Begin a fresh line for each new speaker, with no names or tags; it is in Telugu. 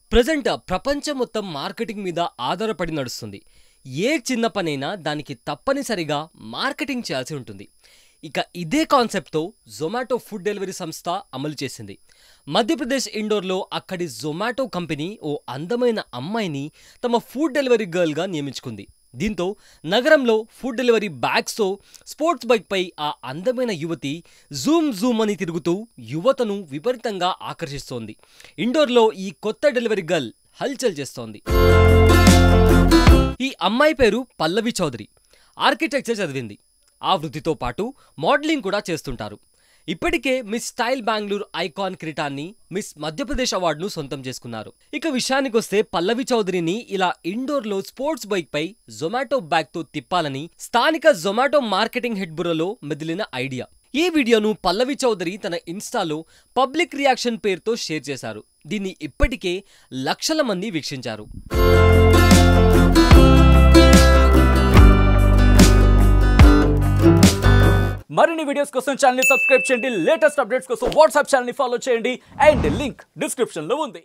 ప్రజెంట్ ప్రపంచం మొత్తం మార్కెటింగ్ మీద ఆధారపడి నడుస్తుంది ఏ చిన్న పనైనా దానికి తప్పనిసరిగా మార్కెటింగ్ చేయాల్సి ఉంటుంది ఇక ఇదే కాన్సెప్ట్తో జొమాటో ఫుడ్ డెలివరీ సంస్థ అమలు చేసింది మధ్యప్రదేశ్ ఇండోర్లో అక్కడి జొమాటో కంపెనీ ఓ అందమైన అమ్మాయిని తమ ఫుడ్ డెలివరీ గర్ల్గా నియమించుకుంది దీంతో నగరంలో ఫుడ్ డెలివరీ బ్యాగ్స్తో స్పోర్ట్స్ బైక్పై ఆ అందమైన యువతి జూమ్ జూమ్ అని తిరుగుతూ యువతను విపరీతంగా ఆకర్షిస్తోంది ఇండోర్లో ఈ కొత్త డెలివరీ గర్ల్ హల్చల్ చేస్తోంది ఈ అమ్మాయి పేరు పల్లవి చౌదరి ఆర్కిటెక్చర్ చదివింది ఆ వృత్తితో పాటు మోడలింగ్ కూడా చేస్తుంటారు ఇప్పటికే మిస్ స్టైల్ బెంగళూరు ఐకాన్ కిరీటాన్ని మిస్ మధ్యప్రదేశ్ అవార్డును సొంతం చేసుకున్నారు ఇక విషయానికొస్తే పల్లవి చౌదరిని ఇలా ఇండోర్లో స్పోర్ట్స్ బైక్ పై జొమాటో బ్యాగ్ తో తిప్పాలని స్థానిక జొమాటో మార్కెటింగ్ హెడ్ బుర్రలో మెదిలిన ఐడియా ఈ వీడియోను పల్లవి చౌదరి తన ఇన్స్టాలో పబ్లిక్ రియాక్షన్ పేరుతో షేర్ చేశారు దీన్ని ఇప్పటికే లక్షల మంది వీక్షించారు
మరిన్ని వీడియోస్ కోసం ఛానల్ సబ్స్క్రైబ్ చేయండి లేటెస్ట్ అప్డేట్స్ కోసం వాట్సాప్ ఛానల్ ఫాలో చేయండి అండ్ లింక్ డిస్క్రిప్షన్ లో ఉంది